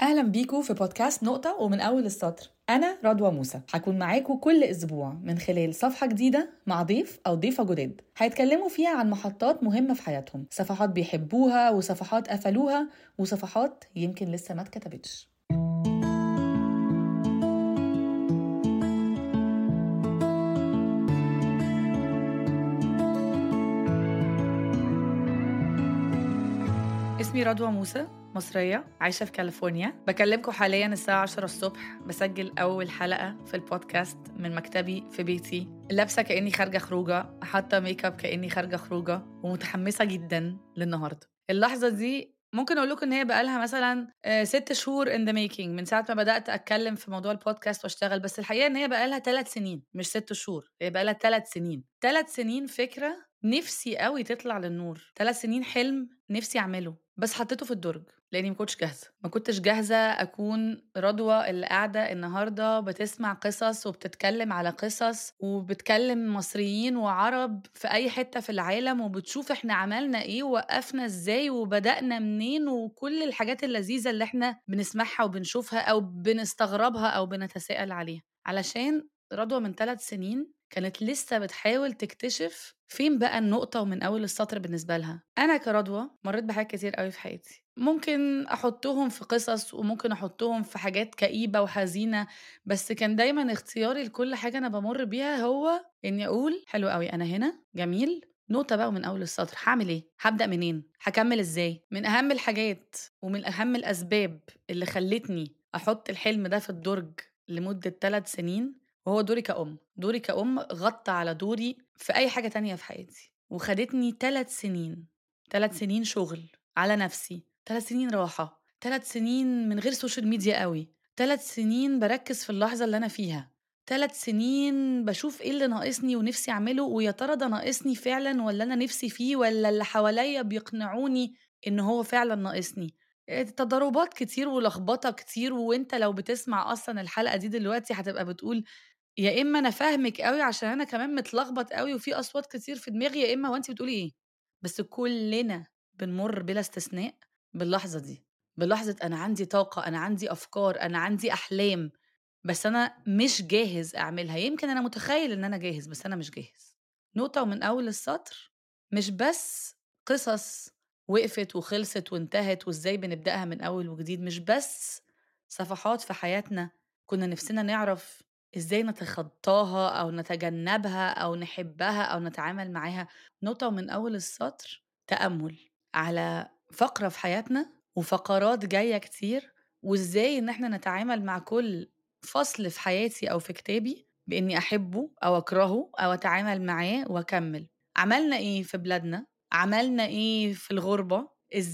اهلا بيكم في بودكاست نقطة ومن اول السطر انا رضوى موسى هكون معاكم كل اسبوع من خلال صفحة جديدة مع ضيف او ضيفة جداد هيتكلموا فيها عن محطات مهمة في حياتهم صفحات بيحبوها وصفحات قفلوها وصفحات يمكن لسه ما اتكتبتش اسمي رضوى موسى مصرية عايشة في كاليفورنيا بكلمكم حاليا الساعة 10 الصبح بسجل أول حلقة في البودكاست من مكتبي في بيتي لابسة كأني خارجة خروجة حاطة ميك اب كأني خارجة خروجة ومتحمسة جدا للنهاردة اللحظة دي ممكن اقول لكم ان هي بقالها مثلا آه، ست شهور ان ذا ميكينج من ساعه ما بدات اتكلم في موضوع البودكاست واشتغل بس الحقيقه ان هي بقالها ثلاث سنين مش ست شهور هي بقالها ثلاث سنين ثلاث سنين فكره نفسي قوي تطلع للنور ثلاث سنين حلم نفسي اعمله بس حطيته في الدرج لاني ما كنتش جاهزه ما كنتش جاهزه اكون رضوى اللي قاعده النهارده بتسمع قصص وبتتكلم على قصص وبتكلم مصريين وعرب في اي حته في العالم وبتشوف احنا عملنا ايه ووقفنا ازاي وبدانا منين وكل الحاجات اللذيذه اللي احنا بنسمعها وبنشوفها او بنستغربها او بنتساءل عليها علشان رضوى من ثلاث سنين كانت لسه بتحاول تكتشف فين بقى النقطة ومن أول السطر بالنسبة لها أنا كرضوى مريت بحاجات كتير قوي في حياتي ممكن أحطهم في قصص وممكن أحطهم في حاجات كئيبة وحزينة بس كان دايما اختياري لكل حاجة أنا بمر بيها هو إني أقول حلو قوي أنا هنا جميل نقطة بقى ومن أول السطر هعمل إيه؟ هبدأ منين؟ هكمل إزاي؟ من أهم الحاجات ومن أهم الأسباب اللي خلتني أحط الحلم ده في الدرج لمدة ثلاث سنين وهو دوري كأم دوري كأم غطى على دوري في أي حاجة تانية في حياتي وخدتني ثلاث سنين ثلاث سنين شغل على نفسي ثلاث سنين راحة ثلاث سنين من غير سوشيال ميديا قوي ثلاث سنين بركز في اللحظة اللي أنا فيها ثلاث سنين بشوف ايه اللي ناقصني ونفسي اعمله ويا ترى ده ناقصني فعلا ولا انا نفسي فيه ولا اللي حواليا بيقنعوني ان هو فعلا ناقصني تضاربات كتير ولخبطه كتير وانت لو بتسمع اصلا الحلقه دي دلوقتي هتبقى بتقول يا إما أنا فاهمِك أوي عشان أنا كمان متلخبط أوي وفي أصوات كتير في دماغي، يا إما هو أنتِ بتقولي إيه؟ بس كلنا بنمُر بلا استثناء باللحظة دي، بلحظة أنا عندي طاقة، أنا عندي أفكار، أنا عندي أحلام، بس أنا مش جاهز أعملها، يمكن أنا متخيل إن أنا جاهز، بس أنا مش جاهز. نقطة ومن أول السطر مش بس قصص وقفت وخلصت وانتهت وإزاي بنبدأها من أول وجديد، مش بس صفحات في حياتنا كنا نفسنا نعرف إزاي نتخطاها أو نتجنبها أو نحبها أو نتعامل معاها نقطة من أول السطر تأمل على فقرة في حياتنا وفقرات جاية كتير وإزاي إن إحنا نتعامل مع كل فصل في حياتي أو في كتابي بإني أحبه أو أكرهه أو أتعامل معاه وأكمل عملنا إيه في بلادنا عملنا إيه في الغربة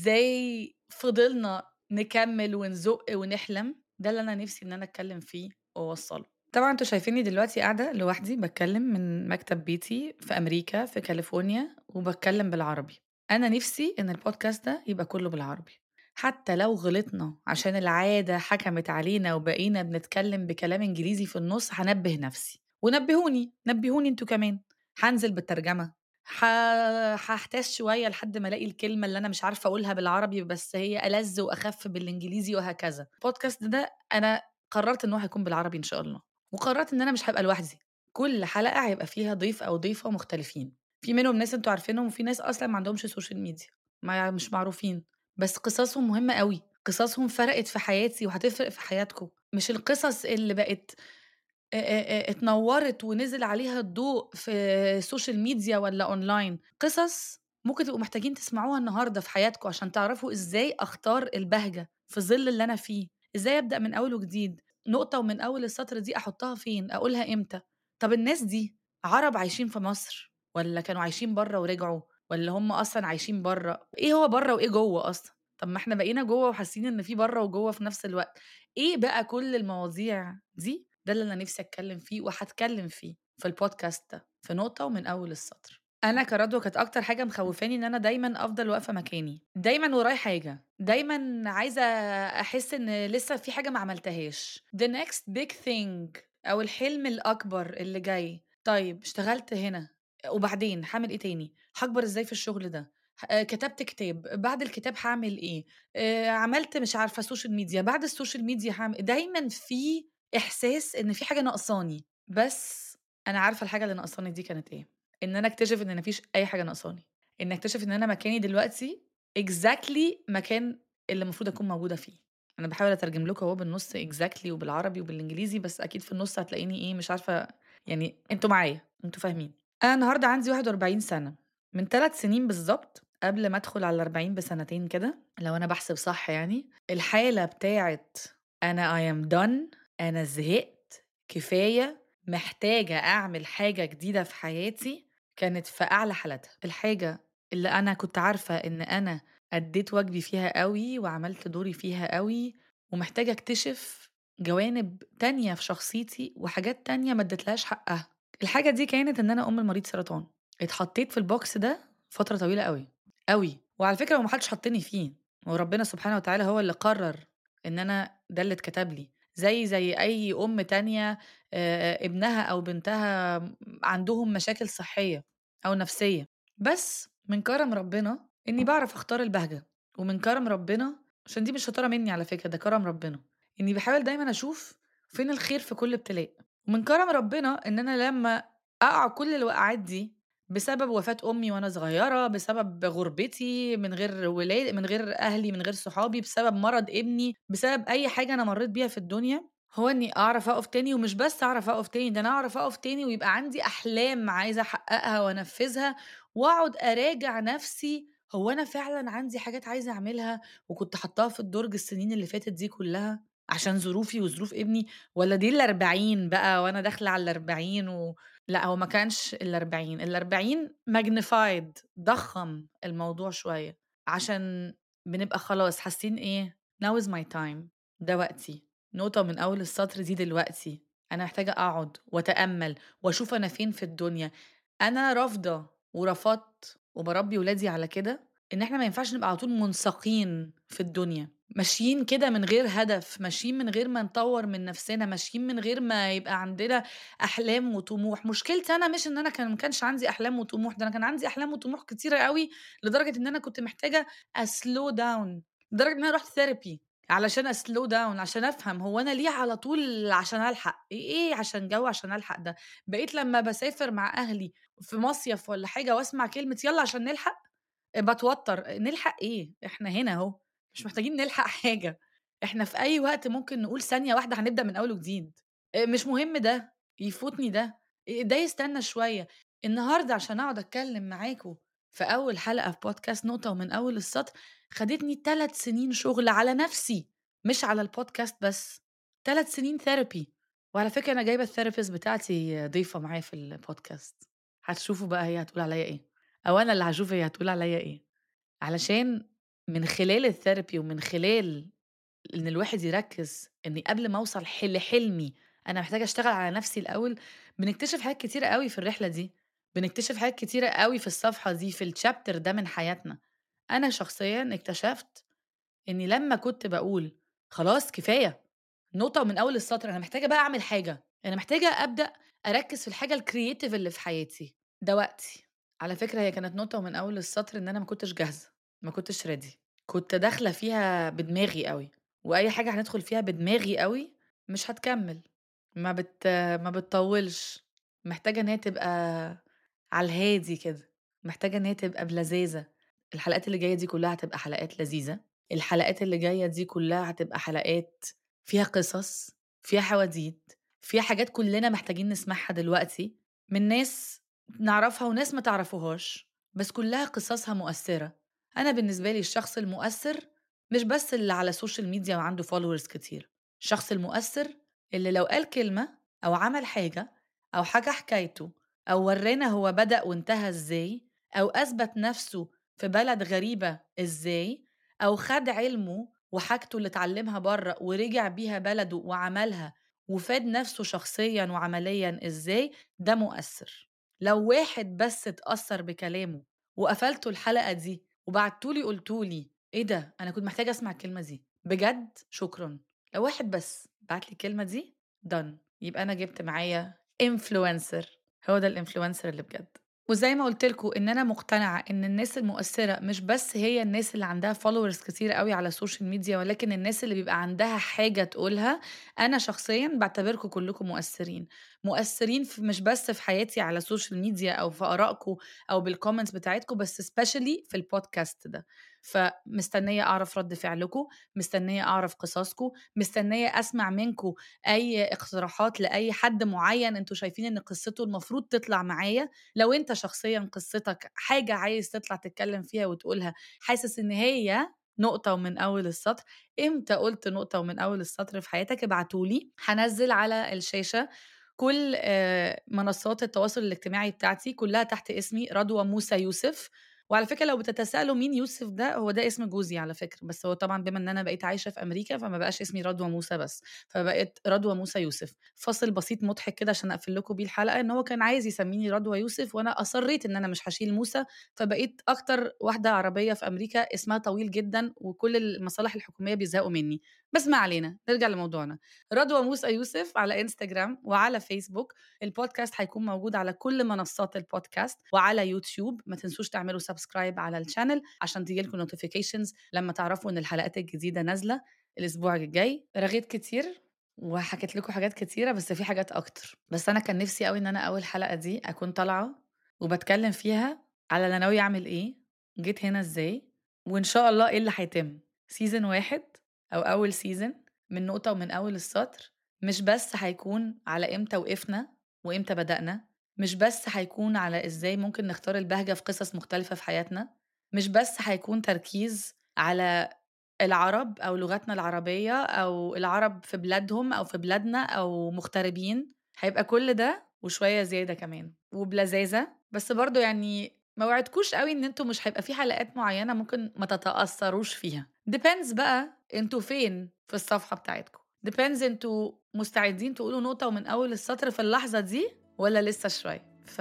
إزاي فضلنا نكمل ونزق ونحلم ده اللي أنا نفسي إن أنا أتكلم فيه وأوصله طبعًا أنتم شايفينّي دلوقتي قاعدة لوحدي بتكلّم من مكتب بيتي في أمريكا في كاليفورنيا وبتكلّم بالعربي. أنا نِفْسي إن البودكاست ده يبقى كُلّه بالعربي، حتى لو غلطنا عشان العادة حكمت علينا وبقينا بنتكلّم بكلام إنجليزي في النُص هنبّه نَفْسي، ونبّهوني، نبّهوني أنتم كمان، هانزل بالترجمة، ح هاحتاس شوية لحد ما ألاقي الكلمة اللي أنا مش عارفة أقولها بالعربي بس هي ألَذ وأخَف بالإنجليزي وهكذا. البودكاست ده أنا قررت إن هو هيكون بالعربي إن شاء الله. وقررت إن أنا مش هابقى لوحدي، كل حلقة هيبقى فيها ضيف أو ضيفة مختلفين، في منهم ناس أنتم عارفينهم وفي ناس أصلًا ما عندهمش سوشيال ميديا ما مش معروفين، بس قصصهم مهمة أوي، قصصهم فرقت في حياتي وهتفرق في حياتكم، مش القصص اللي بقت اتنوّرت ونزل عليها الضوء في السوشيال ميديا والّا أونلاين، قصص ممكن تبقوا محتاجين تسمعوها النهارده في حياتكم عشان تعرفوا إزاي أختار البهجة في ظل اللي أنا فيه، إزاي أبدأ من أول وجديد. نقطة ومن أول السطر دي أحطها فين؟ أقولها إمتى؟ طب الناس دي عرب عايشين في مصر ولا كانوا عايشين بره ورجعوا ولا هم أصلا عايشين بره؟ إيه هو بره وإيه جوه أصلا؟ طب ما إحنا بقينا جوه وحاسين إن في بره وجوه في نفس الوقت، إيه بقى كل المواضيع دي؟ ده اللي أنا نفسي أتكلم فيه وهتكلم فيه في البودكاست ده في نقطة ومن أول السطر. أنا كرضوى كانت أكتر حاجة مخوّفاني إن أنا دايمًا أفضل واقفة مكاني، دايمًا ورايا حاجة، دايمًا عايزة أحس إن لسه في حاجة ما عملتهاش the next big thing أو الحلم الأكبر اللي جاي، طيب اشتغلت هنا وبعدين هاعمل إيه تاني؟ هاكبر إزاي في الشغل ده؟ آه، كتبت كتاب بعد الكتاب هعمل ايه آه، عملت مش عارفه سوشيال ميديا بعد السوشيال ميديا هعمل دايما في احساس ان في حاجه ناقصاني بس انا عارفه الحاجه اللي ناقصاني دي كانت ايه ان انا اكتشف ان مفيش اي حاجه ناقصاني ان اكتشف ان انا مكاني دلوقتي اكزاكتلي exactly مكان اللي المفروض اكون موجوده فيه انا بحاول اترجم لكم اهو بالنص اكزاكتلي exactly وبالعربي وبالانجليزي بس اكيد في النص هتلاقيني ايه مش عارفه يعني انتوا معايا انتوا فاهمين انا النهارده عندي 41 سنه من ثلاث سنين بالظبط قبل ما ادخل على الأربعين بسنتين كده لو انا بحسب صح يعني الحاله بتاعت انا I am done انا زهقت كفايه محتاجه اعمل حاجه جديده في حياتي كانت في اعلى حالتها الحاجه اللي انا كنت عارفه ان انا اديت واجبي فيها قوي وعملت دوري فيها قوي ومحتاجه اكتشف جوانب تانية في شخصيتي وحاجات تانية ما اديتلهاش حقها الحاجه دي كانت ان انا ام المريض سرطان اتحطيت في البوكس ده فتره طويله قوي قوي وعلى فكره هو ما حدش حطني فيه وربنا سبحانه وتعالى هو اللي قرر ان انا ده اللي اتكتب لي زي زي اي ام تانية آه، ابنها او بنتها عندهم مشاكل صحيه او نفسيه بس من كرم ربنا اني بعرف اختار البهجه ومن كرم ربنا عشان دي مش شطاره مني على فكره ده كرم ربنا اني بحاول دايما اشوف فين الخير في كل ابتلاء ومن كرم ربنا ان انا لما اقع كل الوقعات دي بسبب وفاة أمي وأنا صغيرة، بسبب غُربتي من غير ولا من غير أهلي، من غير صحابي، بسبب مرض ابني، بسبب أي حاجة أنا مرّيت بيها في الدنيا، هو إني أعرف أقف تاني ومش بس أعرف أقف تاني، ده أنا أعرف أقف تاني ويبقى عندي أحلام عايزة أحققها وأنفذها، وأقعد أراجع نفسي هو أنا فعلًا عندي حاجات عايزة أعملها وكنت حاطاها في الدرج السنين اللي فاتت دي كلها عشان ظروفي وظروف ابني، والّا دي ال40 بقى وأنا داخلة على ال40 و لأ هو ما كانش ال40 ال40 magnified ضخّم الموضوع شوية، عشان بنبقى خلاص حاسين إيه now is my time ده وقتي، نقطة من أول السطر دي دلوقتي، أنا محتاجة أقعد وأتأمل وأشوف أنا فين في الدنيا، أنا رافضة ورفضت وباربي ولادي على كده، إن إحنا ما ينفعش نبقى على طول منساقين في الدنيا، ماشيين كده من غير هدف، ماشيين من غير ما نطوّر من نفسنا، ماشيين من غير ما يبقى عندنا أحلام وطموح، مشكلتي أنا مش إن أنا كان ما كانش عندي أحلام وطموح، ده أنا كان عندي أحلام وطموح كتيرة أوي، لدرجة إن أنا كنت محتاجة أslow down لدرجة إن أنا رُحت therapy علشان أslow down عشان أفهم هو أنا ليه على طول عشان ألحق، إيه عشان جو عشان ألحق ده، بقيت لمّا باسافر مع أهلي في مصيف والّا حاجة وأسمع كلمة يالّا عشان نلحق، باتوتر، نلحق إيه؟ إحنا هنا أهو، مش محتاجين نلحق حاجة، إحنا في أي وقت ممكن نقول ثانية واحدة هنبدأ من أول وجديد، آآ مش مهم ده، يفوتني ده، آآ ده يستنى شوية. النهارده عشان أقعد أتكلم معاكم في أول حلقة في podcast نقطة ومن أول السطر، خدتني 3 سنين شغل على نفسي، مش على الpodcast بس، 3 سنين therapy وعلى فكرة أنا جايبة الtherapist بتاعتي ضيفة معايا في الpodcast هتشوفوا بقى هي هتقول عليّا إيه، أو أنا اللي هاشوف هي هتقول عليّا إيه، علشان من خلال الtherapy ومن خلال إن الواحد يركّز إني قبل ما أوصل ح لحلمي أنا محتاجة أشتغل على نفسي الأول، بنكتشف حاجات كتيرة أوي في الرحلة دي، بنكتشف حاجات كتيرة أوي في الصفحة دي، في الchapter ده من حياتنا. أنا شخصيًا اكتشفت إني لمّا كنت باقول خلاص كفاية، نقطة ومن أول السطر، أنا محتاجة بقى أعمل حاجة، أنا محتاجة أبدأ أركّز في الحاجة الcreative اللي في حياتي، ده وقتي. على فكرة هي كانت نقطة ومن أول السطر إن أنا ما كنتش جاهزة، ما كنتش ready، كنت داخلة فيها بدماغي أوي، وأي حاجة هندخل فيها بدماغي أوي مش هتكمّل، ما بت ما بتطوّلش، محتاجة إن هي تبقى على الهادي كده، محتاجة إن هي تبقى بلذاذة. الحلقات اللي جاية دي كلها هتبقى حلقات لذيذة، الحلقات اللي جاية دي كلها هتبقى حلقات فيها قصص، فيها حواديت، فيها حاجات كلنا محتاجين نسمعها دلوقتي من ناس نعرفها وناس ما تعرفوهاش، بس كلها قصصها مؤثرة. أنا بالنسبة لي الشخص المؤثر مش بس اللي على السوشيال ميديا وعنده followers كتير، الشخص المؤثر اللي لو قال كلمة أو عمل حاجة أو حكى حكايته أو ورانا هو بدأ وانتهى إزاي أو أثبت نفسه في بلد غريبة إزاي أو خد علمه وحاجته اللي اتعلمها بره ورجع بيها بلده وعملها وفاد نفسه شخصيا وعمليا إزاي ده مؤثر لو واحد بس اتأثر بكلامه وقفلتوا الحلقة دي وبعتولي قلتولي ايه ده انا كنت محتاجة اسمع الكلمة دي بجد شكرا لو واحد بس بعت لي الكلمة دي done يبقى انا جبت معايا influencer هو ده الانفلونسر اللي بجد وزي ما قلت لكم ان انا مقتنعه ان الناس المؤثره مش بس هي الناس اللي عندها فولورز كتير قوي على السوشيال ميديا ولكن الناس اللي بيبقى عندها حاجه تقولها انا شخصيا بعتبركم كلكم مؤثرين مؤثرين في مش بس في حياتي على السوشيال ميديا او في ارائكم او بالكومنتس بتاعتكم بس سبيشالي في البودكاست ده فمستنيه اعرف رد فعلكم مستنيه اعرف قصصكم مستنيه اسمع منكم اي اقتراحات لاي حد معين انتوا شايفين ان قصته المفروض تطلع معايا لو انت شخصيا قصتك حاجه عايز تطلع تتكلم فيها وتقولها حاسس ان هي نقطة ومن أول السطر إمتى قلت نقطة ومن أول السطر في حياتك ابعتولي هنزل على الشاشة كل آه، منصات التواصل الاجتماعي بتاعتي كلها تحت اسمي رضوى موسى يوسف وعلى فكره لو بتتسالوا مين يوسف ده هو ده اسم جوزي على فكره بس هو طبعا بما ان انا بقيت عايشه في امريكا فما بقاش اسمي رضوى موسى بس فبقيت رضوى موسى يوسف فصل بسيط مضحك كده عشان اقفل لكم بيه الحلقه ان هو كان عايز يسميني رضوى يوسف وانا اصريت ان انا مش هشيل موسى فبقيت اكتر واحده عربيه في امريكا اسمها طويل جدا وكل المصالح الحكوميه بيزهقوا مني بس ما علينا نرجع لموضوعنا رضوى موسى يوسف على انستجرام وعلى فيسبوك البودكاست هيكون موجود على كل منصات البودكاست وعلى يوتيوب ما تنسوش تعملوا سبسكرايب على الشانل عشان تجيلكم نوتيفيكيشنز لما تعرفوا ان الحلقات الجديده نازله الاسبوع الجاي رغيت كتير وحكيت لكم حاجات كتيره بس في حاجات اكتر بس انا كان نفسي قوي ان انا اول حلقه دي اكون طالعه وبتكلم فيها على انا ناوي اعمل ايه جيت هنا ازاي وان شاء الله ايه اللي هيتم سيزن واحد او اول سيزن من نقطه ومن اول السطر مش بس هيكون على امتى وقفنا وامتى بدأنا مش بس هيكون على ازاي ممكن نختار البهجة في قصص مختلفة في حياتنا مش بس هيكون تركيز على العرب أو لغتنا العربية أو العرب في بلادهم أو في بلادنا أو مغتربين هيبقى كل ده وشوية زيادة كمان وبلذاذة بس برضو يعني ما وعدكوش قوي ان انتوا مش هيبقى في حلقات معينة ممكن ما تتأثروش فيها depends بقى انتوا فين في الصفحة بتاعتكم depends انتوا مستعدين تقولوا نقطة ومن أول السطر في اللحظة دي ولا لسه شوية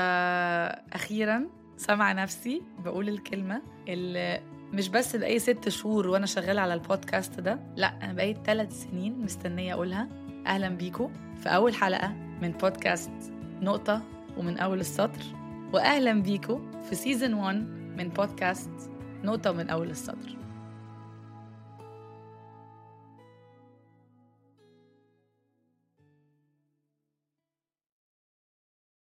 فأخيرا سمع نفسي بقول الكلمة اللي مش بس بقالي ست شهور وأنا شغالة على البودكاست ده لا أنا بقالي ثلاث سنين مستنية أقولها أهلا بيكم في أول حلقة من بودكاست نقطة ومن أول السطر وأهلا بيكم في سيزن 1 من بودكاست نقطة من أول السطر